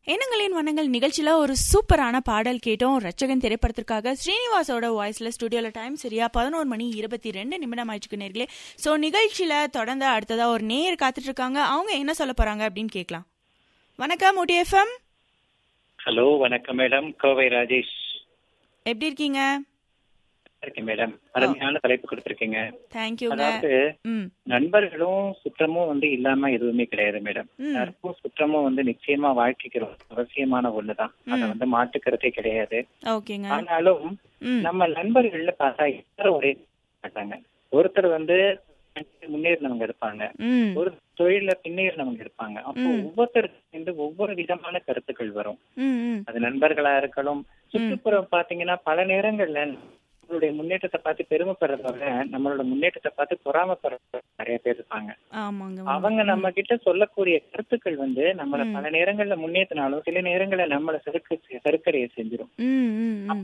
எண்ணங்களின் வண்ணங்கள் நிகழ்ச்சியில ஒரு சூப்பரான பாடல் கேட்டோம் ரச்சகன் திரைப்படத்திற்காக ஸ்ரீனிவாசோட வாய்ஸ்ல ஸ்டுடியோல டைம் சரியா பதினோரு மணி இருபத்தி ரெண்டு நிமிடம் ஆயிடுச்சு நேர்களே சோ நிகழ்ச்சியில தொடர்ந்து அடுத்ததா ஒரு நேயர் காத்துட்டு இருக்காங்க அவங்க என்ன சொல்ல போறாங்க அப்படின்னு கேட்கலாம் வணக்கம் ஊட்டி எஃப்எம் ஹலோ வணக்கம் மேடம் கோவை ராஜேஷ் எப்படி இருக்கீங்க இருக்கேன் மேடம் அருமையான தலைப்பு கொடுத்திருக்கீங்க தேங்க்யூங்க அதாவது ம் நண்பர்களும் சுற்றமும் வந்து இல்லாம எதுவுமே கிடையாது மேடம் ம். நட்பும் சுற்றமும் வந்து நிச்சயமா வாழ்க்கைக்கு ரொம்ப அவசியமான ஒண்ணுதான் அதை வந்து மாட்டுக்கிறதே கிடையாது ஓகேங்க ஆனாலும் ம் நம்ம நண்பர்கள்ல பார்த்தா எல்லாரும் ஒரே மாட்டாங்க ஒருத்தர் வந்து முன்னேறினவங்க இருப்பாங்க ம் ஒரு தொழில பின்னேறினவங்க இருப்பாங்க அப்போ ஒவ்வொருத்தருக்கு வந்து ஒவ்வொரு விதமான கருத்துக்கள் வரும் ம் ம் அது நண்பர்களா இருக்கலாம் சுற்றுப்புறம் பாத்தீங்கன்னா பல நேரங்கள்ல நம்மளுடைய முன்னேற்றத்தை பார்த்து பெருமைப்படுறதோட நம்மளோட முன்னேற்றத்தை பார்த்து பொறாமப்படுற நிறைய பேர் இருப்பாங்க ஆமாங்க அவங்க நம்ம கிட்ட சொல்லக்கூடிய கருத்துக்கள் வந்து நம்மள பல நேரங்கள்ல முன்னேற்றினாலும் சில நேரங்கள்ல நம்மள சறுக்கு சறுக்கடைய செஞ்சிடும் ம் ம் ம்